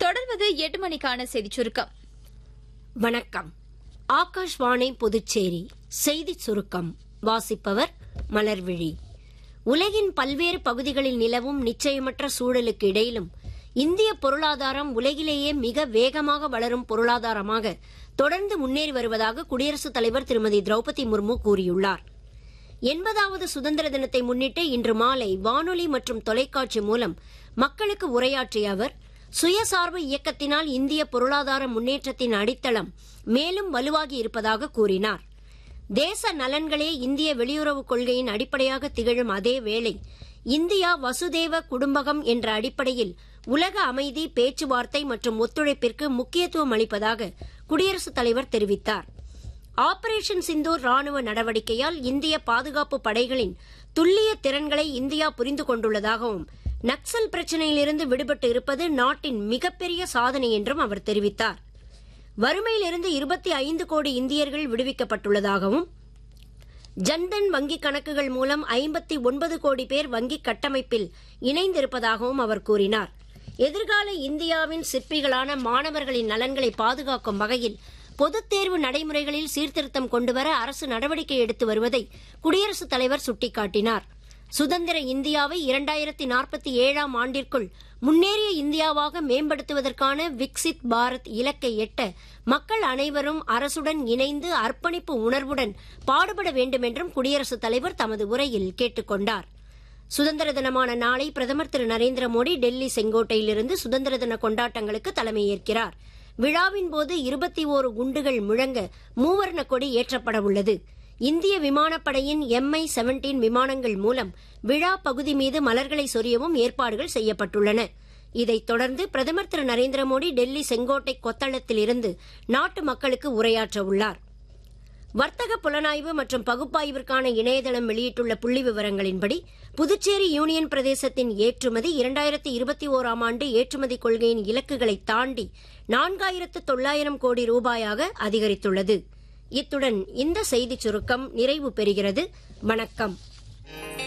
தொடர்வது எட்டு மணிக்கான செய்திச் சுருக்கம் வணக்கம் ஆகாஷ்வாணி புதுச்சேரி செய்திச் சுருக்கம் வாசிப்பவர் மலர்விழி உலகின் பல்வேறு பகுதிகளில் நிலவும் நிச்சயமற்ற சூழலுக்கு இடையிலும் இந்திய பொருளாதாரம் உலகிலேயே மிக வேகமாக வளரும் பொருளாதாரமாக தொடர்ந்து முன்னேறி வருவதாக குடியரசுத் தலைவர் திருமதி திரௌபதி முர்மு கூறியுள்ளார் எண்பதாவது சுதந்திர தினத்தை முன்னிட்டு இன்று மாலை வானொலி மற்றும் தொலைக்காட்சி மூலம் மக்களுக்கு உரையாற்றிய அவர் சுயசார்பு இயக்கத்தினால் இந்திய பொருளாதார முன்னேற்றத்தின் அடித்தளம் மேலும் வலுவாகி இருப்பதாக கூறினார் தேச நலன்களே இந்திய வெளியுறவுக் கொள்கையின் அடிப்படையாக திகழும் அதே வேளை இந்தியா வசுதேவ குடும்பகம் என்ற அடிப்படையில் உலக அமைதி பேச்சுவார்த்தை மற்றும் ஒத்துழைப்பிற்கு முக்கியத்துவம் அளிப்பதாக குடியரசுத் தலைவர் தெரிவித்தார் ஆபரேஷன் சிந்தூர் ராணுவ நடவடிக்கையால் இந்திய பாதுகாப்பு படைகளின் துல்லிய திறன்களை இந்தியா புரிந்து கொண்டுள்ளதாகவும் நக்சல் பிரச்சினையிலிருந்து விடுபட்டு இருப்பது நாட்டின் மிகப்பெரிய சாதனை என்றும் அவர் தெரிவித்தார் வறுமையிலிருந்து இருபத்தி ஐந்து கோடி இந்தியர்கள் விடுவிக்கப்பட்டுள்ளதாகவும் ஜன்தன் வங்கிக் கணக்குகள் மூலம் ஐம்பத்தி ஒன்பது கோடி பேர் வங்கிக் கட்டமைப்பில் இணைந்திருப்பதாகவும் அவர் கூறினார் எதிர்கால இந்தியாவின் சிற்பிகளான மாணவர்களின் நலன்களை பாதுகாக்கும் வகையில் பொதுத் தேர்வு நடைமுறைகளில் சீர்திருத்தம் கொண்டுவர அரசு நடவடிக்கை எடுத்து வருவதை குடியரசுத் தலைவர் சுட்டிக்காட்டினார் சுதந்திர இந்தியாவை இரண்டாயிரத்தி நாற்பத்தி ஏழாம் ஆண்டிற்குள் முன்னேறிய இந்தியாவாக மேம்படுத்துவதற்கான விக்சித் பாரத் இலக்கை எட்ட மக்கள் அனைவரும் அரசுடன் இணைந்து அர்ப்பணிப்பு உணர்வுடன் பாடுபட வேண்டும் என்றும் குடியரசுத் தலைவர் தமது உரையில் கேட்டுக் கொண்டார் சுதந்திர தினமான நாளை பிரதமர் திரு நரேந்திர மோடி டெல்லி செங்கோட்டையிலிருந்து சுதந்திர தின கொண்டாட்டங்களுக்கு தலைமையேற்கிறார் விழாவின் போது இருபத்தி ஓரு குண்டுகள் முழங்க மூவர்ண கொடி ஏற்றப்பட உள்ளது இந்திய விமானப்படையின் எம்ஐ செவன்டீன் விமானங்கள் மூலம் விழா பகுதி மீது மலர்களை சொரியவும் ஏற்பாடுகள் செய்யப்பட்டுள்ளன இதைத் தொடர்ந்து பிரதமர் திரு நரேந்திர மோடி டெல்லி செங்கோட்டை கொத்தளத்தில் இருந்து நாட்டு மக்களுக்கு உரையாற்ற உள்ளார் வர்த்தக புலனாய்வு மற்றும் பகுப்பாய்விற்கான இணையதளம் வெளியிட்டுள்ள புள்ளி விவரங்களின்படி புதுச்சேரி யூனியன் பிரதேசத்தின் ஏற்றுமதி இரண்டாயிரத்தி இருபத்தி ஓராம் ஆண்டு ஏற்றுமதி கொள்கையின் இலக்குகளை தாண்டி நான்காயிரத்து தொள்ளாயிரம் கோடி ரூபாயாக அதிகரித்துள்ளது இத்துடன் இந்த செய்திச் சுருக்கம் நிறைவு பெறுகிறது வணக்கம்